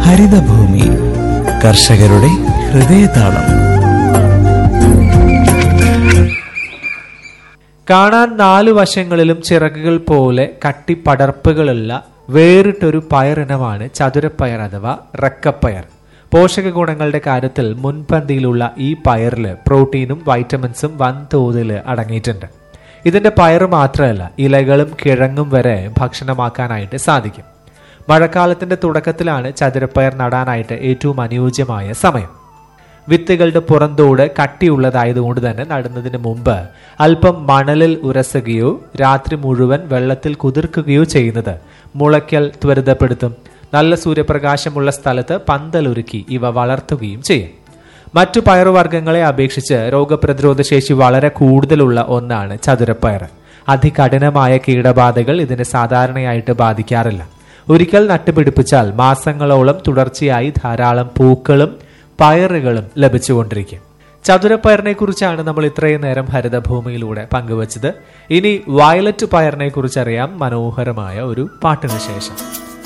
ഹരിതഭൂമി കർഷകരുടെ ഹൃദയതാളം കാണാൻ നാലു വശങ്ങളിലും ചിറകുകൾ പോലെ കട്ടിപ്പടർപ്പുകളുള്ള വേറിട്ടൊരു പയറിനമാണ് ചതുരപ്പയർ അഥവാ റക്കപ്പയർ പോഷക ഗുണങ്ങളുടെ കാര്യത്തിൽ മുൻപന്തിയിലുള്ള ഈ പയറിൽ പ്രോട്ടീനും വൈറ്റമിൻസും വൻതോതിൽ അടങ്ങിയിട്ടുണ്ട് ഇതിന്റെ പയർ മാത്രമല്ല ഇലകളും കിഴങ്ങും വരെ ഭക്ഷണമാക്കാനായിട്ട് സാധിക്കും മഴക്കാലത്തിന്റെ തുടക്കത്തിലാണ് ചതുരപ്പയർ നടാനായിട്ട് ഏറ്റവും അനുയോജ്യമായ സമയം വിത്തുകളുടെ പുറന്തോട് കട്ടിയുള്ളതായതുകൊണ്ട് തന്നെ നടുന്നതിന് മുമ്പ് അല്പം മണലിൽ ഉരസുകയോ രാത്രി മുഴുവൻ വെള്ളത്തിൽ കുതിർക്കുകയോ ചെയ്യുന്നത് മുളയ്ക്കൽ ത്വരിതപ്പെടുത്തും നല്ല സൂര്യപ്രകാശമുള്ള സ്ഥലത്ത് പന്തലൊരുക്കി ഇവ വളർത്തുകയും ചെയ്യും മറ്റു പയറുവർഗ്ഗങ്ങളെ അപേക്ഷിച്ച് രോഗപ്രതിരോധ ശേഷി വളരെ കൂടുതലുള്ള ഒന്നാണ് ചതുരപ്പയർ അതികഠിനമായ കീടബാധകൾ ഇതിനെ സാധാരണയായിട്ട് ബാധിക്കാറില്ല ഒരിക്കൽ നട്ടുപിടിപ്പിച്ചാൽ മാസങ്ങളോളം തുടർച്ചയായി ധാരാളം പൂക്കളും പയറുകളും ലഭിച്ചുകൊണ്ടിരിക്കും ചതുരപ്പയറിനെ കുറിച്ചാണ് നമ്മൾ ഇത്രയും നേരം ഹരിതഭൂമിയിലൂടെ പങ്കുവച്ചത് ഇനി വയലറ്റ് പയറിനെ കുറിച്ചറിയാം മനോഹരമായ ഒരു പാട്ടിന് ശേഷം